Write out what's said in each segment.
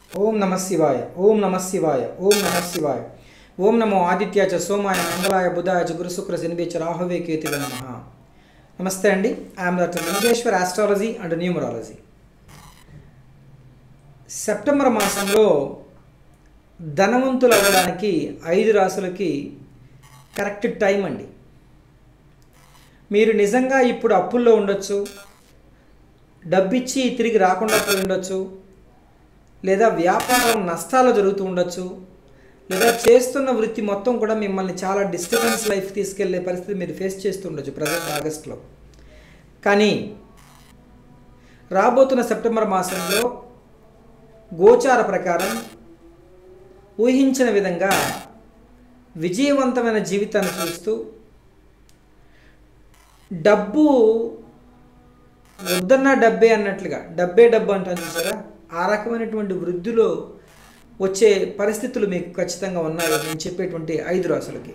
ఓం నమ శివాయ ఓం నమ శివాయ ఓం నమ శివాయ ఓం నమో ఆదిత్య చ సోమాయ మంగళాయ బుధాయ చ గురు శుక్ర శనివే చ రాహువే కేతువే నమ నమస్తే అండి I'm doctor Lingeshwar astrology and numerology September మాసంలో ధనవంతులు అవ్వడానికి ఐదు రాసులకి కరెక్ట్ టైం అండి మీరు నిజంగా ఇప్పుడు అప్పుల్లో ఉండొచ్చు డబ్బిచ్చి తిరిగి రాకుండా పోయి ఉండొచ్చు లేదా వ్యాపారం నష్టాలు జరుగుతూ ఉండొచ్చు లేదా చేస్తున్న వృత్తి మొత్తం కూడా మిమ్మల్ని చాలా డిస్టర్బెన్స్ లైఫ్ తీసుకెళ్లే పరిస్థితి మీరు ఫేస్ చేస్తూ ఉండొచ్చు ప్రజెంట్ ఆగస్ట్లో కానీ రాబోతున్న సెప్టెంబర్ మాసంలో గోచార ప్రకారం ఊహించిన విధంగా విజయవంతమైన జీవితాన్ని చూస్తూ డబ్బు వద్దన్న డబ్బే అన్నట్లుగా డబ్బే డబ్బు అంటాను చూసారా ఆ రకమైనటువంటి వృద్ధిలో వచ్చే పరిస్థితులు మీకు ఖచ్చితంగా ఉన్నాయి నేను చెప్పేటువంటి ఐదు రాసులకి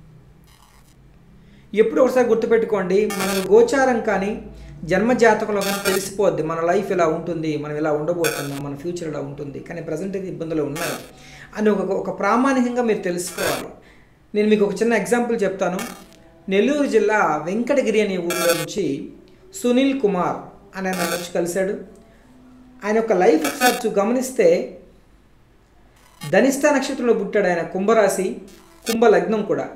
ఎప్పుడు ఒకసారి గుర్తుపెట్టుకోండి మన గోచారం కానీ జన్మ జాతకంలో కానీ తెలిసిపోద్ది మన లైఫ్ ఇలా ఉంటుంది మనం ఇలా ఉండబోతున్నాం మన ఫ్యూచర్ ఇలా ఉంటుంది కానీ ప్రజెంట్ అయితే ఇబ్బందులు ఉన్నాయి అని ఒక ఒక ప్రామాణికంగా మీరు తెలుసుకోవాలి నేను మీకు ఒక చిన్న ఎగ్జాంపుల్ చెప్తాను నెల్లూరు జిల్లా వెంకటగిరి అనే ఊళ్ళో నుంచి సునీల్ కుమార్ అనే ఆయన వచ్చి కలిశాడు ఆయన యొక్క లైఫ్ ఒకసారి చూ- గమనిస్తే ధనిష్ట నక్షత్రంలో పుట్టాడు ఆయన కుంభరాశి కుంభ లగ్నం కూడా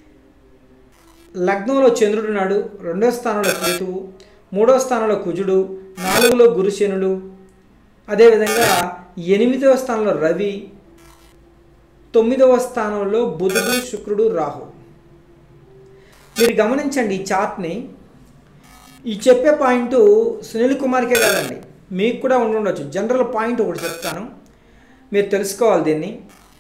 లగ్నంలో చంద్రుడు ఉన్నాడు రెండో స్థానంలో కేతువు మూడో స్థానంలో కుజుడు నాలుగులో గురుశనుడు అదేవిధంగా ఎనిమిదవ స్థానంలో రవి తొమ్మిదవ స్థానంలో బుధుడు శుక్రుడు రాహు మీరు గమనించండి ఈ చార్ట్ని ఈ చెప్పే పాయింట్ సునీల్ కుమార్కే కాదండి మీకు కూడా ఉండి ఉండొచ్చు జనరల్ పాయింట్ ఒకటి చెప్తాను మీరు తెలుసుకోవాలి దీన్ని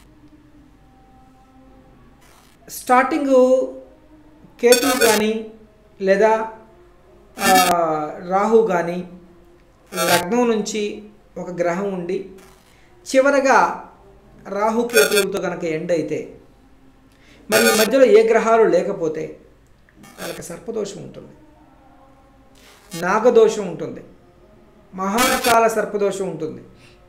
స్టార్టింగ్ కేతు కానీ లేదా ఆ, రాహు కానీ లగ్నం నుంచి ఒక గ్రహం ఉండి చివరగా రాహు కేతువులతో కనుక ఎండ్ అయితే మరి ఈ మధ్యలో ఏ గ్రహాలు లేకపోతే వాళ్ళకి సర్పదోషం ఉంటుంది నాగదోషం ఉంటుంది మహాకాల సర్పదోషం ఉంటుంది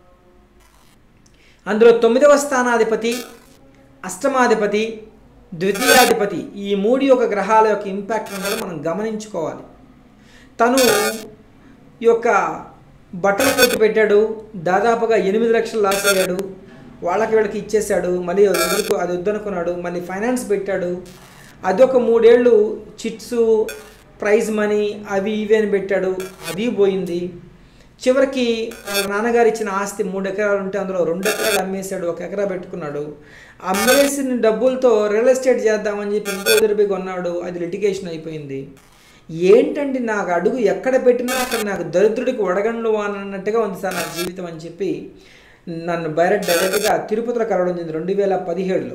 అందులో తొమ్మిదవ స్థానాధిపతి అష్టమాధిపతి ద్వితీయాధిపతి ఈ మూడు యొక్క గ్రహాల యొక్క ఇంపాక్ట్ కూడా మనం గమనించుకోవాలి తను ఈ యొక్క బట్టలు కొట్టు పెట్టాడు దాదాపుగా ఎనిమిది లక్షలు లాస్ అయ్యాడు వాళ్ళకి వీళ్ళకి ఇచ్చేశాడు మళ్ళీ వదులుకు అది వద్దనుకున్నాడు మళ్ళీ ఫైనాన్స్ పెట్టాడు అదొక మూడేళ్ళు చిట్స్ ప్రైజ్ మనీ అవి ఇవి అని పెట్టాడు అది పోయింది చివరికి వాళ్ళ నాన్నగారు ఇచ్చిన ఆస్తి మూడు ఎకరాలు ఉంటే అందులో రెండు ఎకరాలు అమ్మేశాడు ఒక ఎకరా పెట్టుకున్నాడు అమ్మేసిన డబ్బులతో రియల్ ఎస్టేట్ చేద్దామని చెప్పి ఇంకో ఎదురుపై కొన్నాడు అది లిటిగేషన్ అయిపోయింది ఏంటండి నాకు అడుగు ఎక్కడ పెట్టినా అక్కడ నాకు దరిద్రుడికి వడగండ్లు అన్నట్టుగా ఉంది సార్ నా జీవితం అని చెప్పి నన్ను డైరెక్ట్ డైరెక్ట్గా తిరుపతిలో కలవడం జరిగింది రెండు వేల పదిహేడులో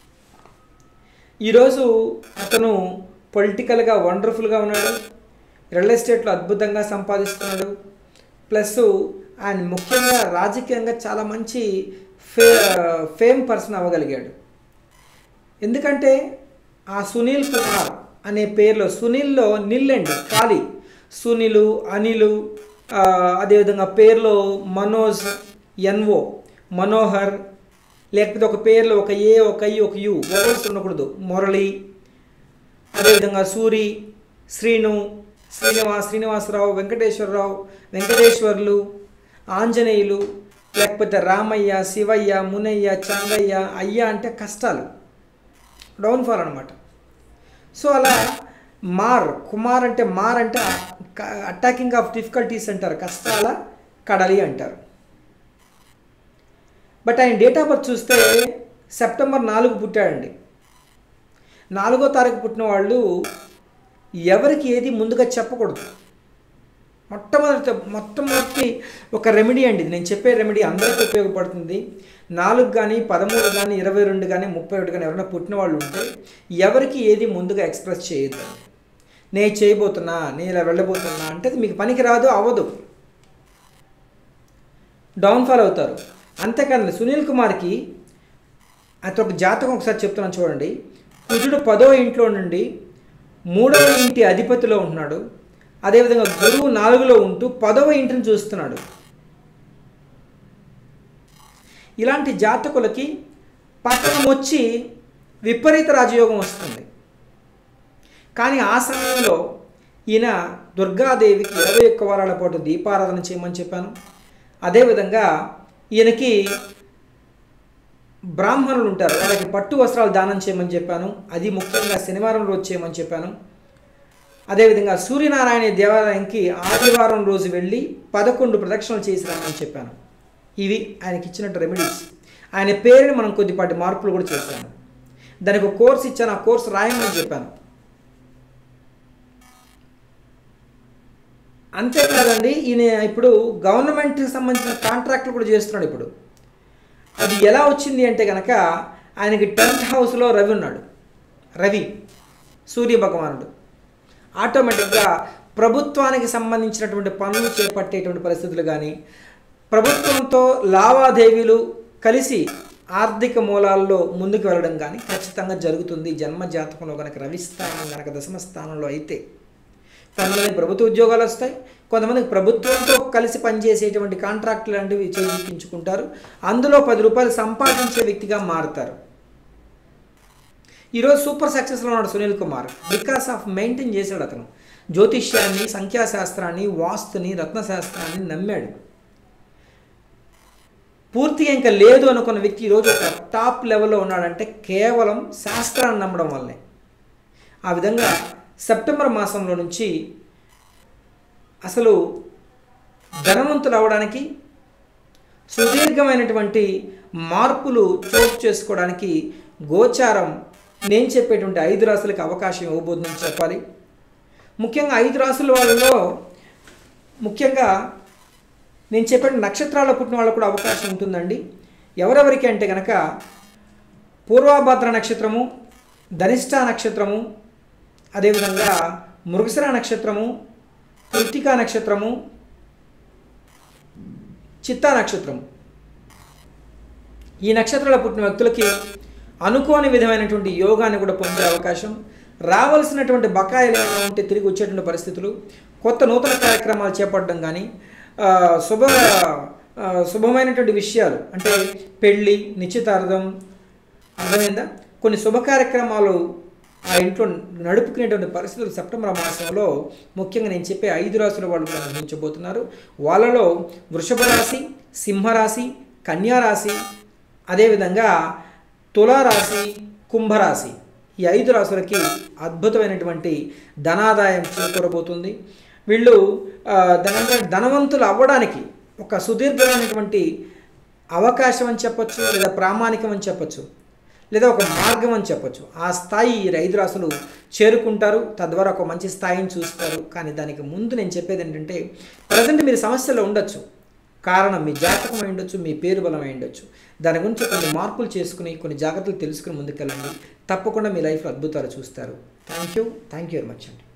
ఈరోజు అతను పొలిటికల్గా వండర్ఫుల్గా ఉన్నాడు రియల్ ఎస్టేట్లో అద్భుతంగా సంపాదిస్తున్నాడు ప్లస్ ఆయన ముఖ్యంగా రాజకీయంగా చాలా మంచి ఫే ఫేమ్ పర్సన్ అవ్వగలిగాడు ఎందుకంటే ఆ సునీల్ కుమార్ అనే పేరులో సునీల్లో నిల్ అండి ఖాళీ సునీలు అనిలు ఆ, అదేవిధంగా పేరులో మనోజ్ ఎన్ఓ మనోహర్ లేకపోతే ఒక పేరులో ఒక ఏ ఒక ఐ ఒక యు ఓవల్స్ ఉండకూడదు మురళి అదేవిధంగా సూరి శ్రీను శ్రీనివాస్ శ్రీనివాసరావు వెంకటేశ్వరరావు వెంకటేశ్వర్లు ఆంజనేయులు లేకపోతే రామయ్య శివయ్య మునయ్య చంగయ్య అయ్య అంటే కష్టాలు డౌన్ఫాల్ అనమాట సో అలా మార్ కుమార్ అంటే మార్ అంటే అటాకింగ్ ఆఫ్ డిఫికల్టీస్ అంటారు కష్టాల కడలి అంటారు బట్ ఆయన డేట్ ఆఫ్ బర్త్ చూస్తే సెప్టెంబర్ నాలుగు పుట్టాడండి నాలుగో తారీఖు పుట్టిన వాళ్ళు ఎవరికి ఏది ముందుగా చెప్పకూడదు మొట్టమొదటి మొట్టమొదటి ఒక రెమెడీ అండి ఇది నేను చెప్పే రెమెడీ అందరికీ ఉపయోగపడుతుంది నాలుగు కానీ పదమూడు కానీ ఇరవై రెండు కానీ ముప్పై ఒకటి కానీ ఎవరైనా పుట్టిన వాళ్ళు ఉంటే ఎవరికి ఏది ముందుగా ఎక్స్ప్రెస్ చేయొద్దు నేను చేయబోతున్నా నేను ఇలా వెళ్ళబోతున్నా అంటే అది మీకు పనికి రాదు అవ్వదు డౌన్ఫాల్ అవుతారు అంతేకాదు సునీల్ కుమార్కి అతను ఒక జాతకం ఒకసారి చెప్తున్నాను చూడండి కుజుడు పదో ఇంట్లో నుండి మూడవ ఇంటి అధిపతిలో ఉంటున్నాడు అదేవిధంగా గురువు నాలుగులో ఉంటూ పదవ ఇంటిని చూస్తున్నాడు ఇలాంటి జాతకులకి పట్టణం వచ్చి విపరీత రాజయోగం వస్తుంది కానీ ఆ సమయంలో ఈయన దుర్గాదేవికి ఇరవై ఒక్క వారాల పాటు దీపారాధన చేయమని చెప్పాను అదేవిధంగా ఈయనకి బ్రాహ్మణులు ఉంటారు వాళ్ళకి పట్టు వస్త్రాలు దానం చేయమని చెప్పాను అది ముఖ్యంగా శనివారం రోజు చేయమని చెప్పాను అదేవిధంగా సూర్యనారాయణ దేవాలయంకి ఆదివారం రోజు వెళ్ళి పదకొండు ప్రదక్షిణలు చేసి రమ్మని చెప్పాను ఇవి ఆయనకి ఇచ్చినట్టు రెమెడీస్ ఆయన పేరుని మనం కొద్దిపాటి మార్పులు కూడా చేశాను దానికి ఒక కోర్స్ ఇచ్చాను ఆ కోర్స్ రాయమని చెప్పాను అంతేకాదండి ఈయన ఇప్పుడు గవర్నమెంట్కి సంబంధించిన కాంట్రాక్ట్లు కూడా చేస్తున్నాడు ఇప్పుడు అది ఎలా వచ్చింది అంటే కనుక ఆయనకి టెన్త్ హౌస్లో రవి ఉన్నాడు రవి సూర్య భగవానుడు ఆటోమేటిక్గా ప్రభుత్వానికి సంబంధించినటువంటి పనులు చేపట్టేటువంటి పరిస్థితులు కానీ ప్రభుత్వంతో లావాదేవీలు కలిసి ఆర్థిక మూలాల్లో ముందుకు వెళ్ళడం కానీ ఖచ్చితంగా జరుగుతుంది జన్మ జాతకంలో కనుక రవి స్థానం కనుక దశమ స్థానంలో అయితే కొంతమందికి ప్రభుత్వ ఉద్యోగాలు వస్తాయి కొంతమందికి ప్రభుత్వంతో కలిసి పనిచేసేటువంటి కాంట్రాక్ట్ లాంటివి చేయించుకుంటారు అందులో పది రూపాయలు సంపాదించే వ్యక్తిగా మారుతారు ఈరోజు సూపర్ సక్సెస్లో ఉన్నాడు Sunil Kumar because of maintain చేశాడు అతను జ్యోతిష్యాన్ని సంఖ్యాశాస్త్రాన్ని వాస్తుని రత్నశాస్త్రాన్ని నమ్మాడు పూర్తిగా ఇంకా లేదు అనుకున్న వ్యక్తి ఈరోజు ఒక టాప్ లెవెల్లో ఉన్నాడంటే కేవలం శాస్త్రాన్ని నమ్మడం వల్లే ఆ విధంగా సెప్టెంబర్ మాసంలో నుంచి అసలు ధనవంతులు అవడానికి సుదీర్ఘమైనటువంటి మార్పులు చోటు చేసుకోవడానికి గోచారం నేను చెప్పేటువంటి ఐదు రాసులకు అవకాశం ఇవ్వబోతుందని చెప్పాలి ముఖ్యంగా ఐదు రాసుల వాళ్ళలో ముఖ్యంగా నేను చెప్పిన నక్షత్రాల పుట్టిన వాళ్ళకు కూడా అవకాశం ఉంటుందండి ఎవరెవరికి అంటే కనుక పూర్వభద్ర నక్షత్రము ధనిష్ట నక్షత్రము అదేవిధంగా మృగశిర నక్షత్రము కృతికా నక్షత్రము చిత్తా నక్షత్రము ఈ నక్షత్రాల పుట్టిన వ్యక్తులకి అనుకోని విధమైనటువంటి యోగాన్ని కూడా పొందే అవకాశం రావాల్సినటువంటి బకాయిలు ఏమైనా ఉంటే తిరిగి వచ్చేటువంటి పరిస్థితులు కొత్త నూతన కార్యక్రమాలు చేపట్టడం కానీ ఆ, శుభ ఆ, శుభమైనటువంటి విషయాలు అంటే పెళ్ళి నిశ్చితార్థం అర్థమైందా కొన్ని శుభ కార్యక్రమాలు ఆ ఇంట్లో నడుపుకునేటువంటి పరిస్థితులు సెప్టెంబర్ మాసంలో ముఖ్యంగా నేను చెప్పే ఐదు రాశుల వాళ్ళు కూడా అనుభవించబోతున్నారు వాళ్ళలో వృషభ రాశి సింహరాశి కన్యారాశి అదేవిధంగా తులారాశి కుంభరాశి ఈ ఐదు రాశులకి అద్భుతమైనటువంటి ధనాదాయం చేకూరబోతుంది వీళ్ళు ఆ, ధన ధనవంతులు అవ్వడానికి ఒక సుదీర్ఘమైనటువంటి అవకాశం అని చెప్పొచ్చు లేదా ప్రామాణికం అని చెప్పొచ్చు లేదా ఒక మార్గం అని చెప్పొచ్చు ఆ స్థాయి ఈ ఐదు రాసులు చేరుకుంటారు తద్వారా ఒక మంచి స్థాయిని చూస్తారు కానీ దానికి ముందు నేను చెప్పేది ఏంటంటే ప్రజెంట్ మీరు సమస్యలో ఉండొచ్చు కారణం మీ జాతకం అయి ఉండొచ్చు మీ పేరు బలం అయి ఉండొచ్చు దాని గురించి కొన్ని మార్పులు చేసుకుని కొన్ని జాగ్రత్తలు తెలుసుకుని ముందుకెళ్ళండి తప్పకుండా మీ లైఫ్లో అద్భుతాలు చూస్తారు thank you thank you very much అండి